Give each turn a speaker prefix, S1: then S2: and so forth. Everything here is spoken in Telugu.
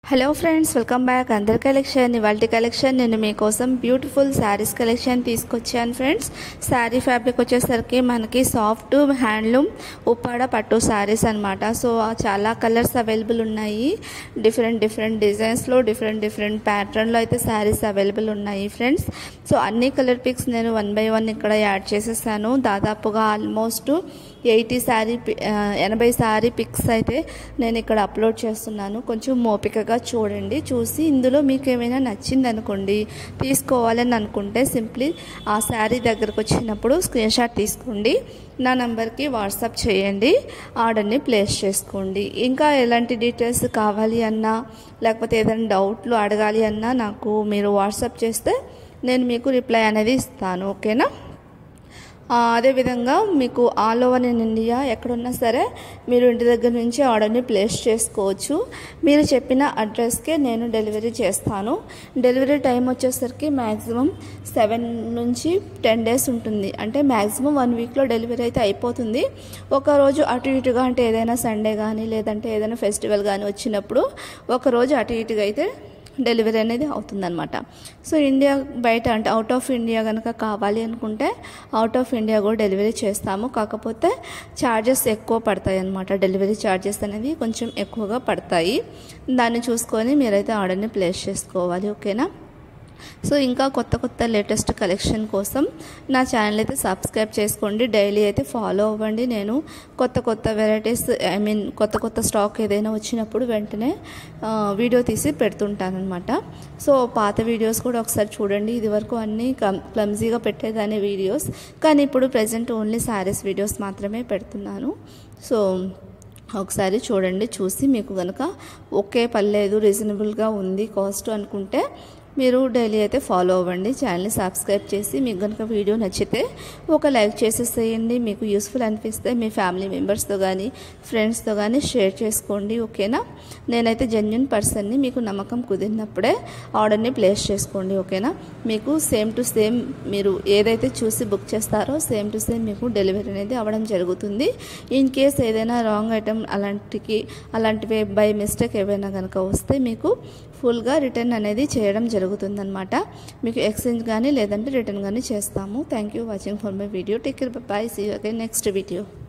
S1: హలో ఫ్రెండ్స్ వెల్కమ్ బ్యాక్ అందరి కలెక్షన్ ఇవాళ కలెక్షన్ నేను మీకోసం బ్యూటిఫుల్ శారీస్ కలెక్షన్ తీసుకొచ్చాను ఫ్రెండ్స్ శారీ ఫ్యాబ్రిక్ వచ్చేసరికి మనకి సాఫ్ట్ హ్యాండ్లూమ్ ఉప్పాడ పట్టు శారీస్ అనమాట సో చాలా కలర్స్ అవైలబుల్ ఉన్నాయి డిఫరెంట్ డిఫరెంట్ డిజైన్స్లో డిఫరెంట్ డిఫరెంట్ ప్యాటర్న్లో అయితే శారీస్ అవైలబుల్ ఉన్నాయి ఫ్రెండ్స్ సో అన్ని కలర్ పిక్స్ నేను వన్ బై వన్ ఇక్కడ యాడ్ చేసేసాను దాదాపుగా ఆల్మోస్ట్ ఎయిటీ శారీ ఎనభై శారీ పిక్స్ అయితే నేను ఇక్కడ అప్లోడ్ చేస్తున్నాను కొంచెం మోపికగా చూడండి చూసి ఇందులో మీకు ఏమైనా నచ్చింది అనుకోండి తీసుకోవాలని అనుకుంటే సింప్లీ ఆ శారీ దగ్గరకు వచ్చినప్పుడు స్క్రీన్ షాట్ తీసుకోండి నా నంబర్కి వాట్సాప్ చేయండి ఆర్డర్ని ప్లేస్ చేసుకోండి ఇంకా ఎలాంటి డీటెయిల్స్ కావాలి అన్నా లేకపోతే ఏదైనా డౌట్లు అడగాలి అన్నా నాకు మీరు వాట్సాప్ చేస్తే నేను మీకు రిప్లై అనేది ఇస్తాను ఓకేనా అదేవిధంగా మీకు ఆల్ ఓవర్ ఇన్ ఇండియా ఎక్కడున్నా సరే మీరు ఇంటి దగ్గర నుంచి ఆర్డర్ని ప్లేస్ చేసుకోవచ్చు మీరు చెప్పిన అడ్రస్కే నేను డెలివరీ చేస్తాను డెలివరీ టైం వచ్చేసరికి మ్యాక్సిమం సెవెన్ నుంచి టెన్ డేస్ ఉంటుంది అంటే మ్యాక్సిమం వన్ వీక్లో డెలివరీ అయితే అయిపోతుంది ఒక రోజు అటు ఇటుగా అంటే ఏదైనా సండే కానీ లేదంటే ఏదైనా ఫెస్టివల్ కానీ వచ్చినప్పుడు ఒక రోజు అటు ఇటుగా అయితే డెలివరీ అనేది అవుతుందన్నమాట సో ఇండియా బయట అంటే అవుట్ ఆఫ్ ఇండియా కనుక కావాలి అనుకుంటే అవుట్ ఆఫ్ ఇండియా కూడా డెలివరీ చేస్తాము కాకపోతే ఛార్జెస్ ఎక్కువ పడతాయి అన్నమాట డెలివరీ ఛార్జెస్ అనేవి కొంచెం ఎక్కువగా పడతాయి దాన్ని చూసుకొని మీరైతే ఆర్డర్ని ప్లేస్ చేసుకోవాలి ఓకేనా సో ఇంకా కొత్త కొత్త లేటెస్ట్ కలెక్షన్ కోసం నా ఛానల్ అయితే సబ్స్క్రైబ్ చేసుకోండి డైలీ అయితే ఫాలో అవ్వండి నేను కొత్త కొత్త వెరైటీస్ ఐ మీన్ కొత్త కొత్త స్టాక్ ఏదైనా వచ్చినప్పుడు వెంటనే వీడియో తీసి పెడుతుంటానమాట సో పాత వీడియోస్ కూడా ఒకసారి చూడండి ఇది వరకు అన్నీ క్లమ్జీగా పెట్టేదాన్ని వీడియోస్ కానీ ఇప్పుడు ప్రజెంట్ ఓన్లీ శారీస్ వీడియోస్ మాత్రమే పెడుతున్నాను సో ఒకసారి చూడండి చూసి మీకు కనుక ఓకే పర్లేదు రీజనబుల్గా ఉంది కాస్ట్ అనుకుంటే మీరు డైలీ అయితే ఫాలో అవ్వండి ఛానల్ని సబ్స్క్రైబ్ చేసి మీకు కనుక వీడియో నచ్చితే ఒక లైక్ చేసేసేయండి మీకు యూస్ఫుల్ అనిపిస్తే మీ ఫ్యామిలీ మెంబర్స్తో కానీ ఫ్రెండ్స్తో కానీ షేర్ చేసుకోండి ఓకేనా నేనైతే జెన్యున్ పర్సన్ని మీకు నమ్మకం కుదిరినప్పుడే ఆర్డర్ని ప్లేస్ చేసుకోండి ఓకేనా మీకు సేమ్ టు సేమ్ మీరు ఏదైతే చూసి బుక్ చేస్తారో సేమ్ టు సేమ్ మీకు డెలివరీ అనేది అవ్వడం జరుగుతుంది ఇన్ కేస్ ఏదైనా రాంగ్ ఐటమ్ అలాంటికి అలాంటివి బై మిస్టేక్ ఏవైనా కనుక వస్తే మీకు ఫుల్గా రిటర్న్ అనేది చేయడం జరుగుతుందన్నమాట మీకు ఎక్స్చేంజ్ కానీ లేదంటే రిటర్న్ కానీ చేస్తాము thank you watching for my video take care bye see again next video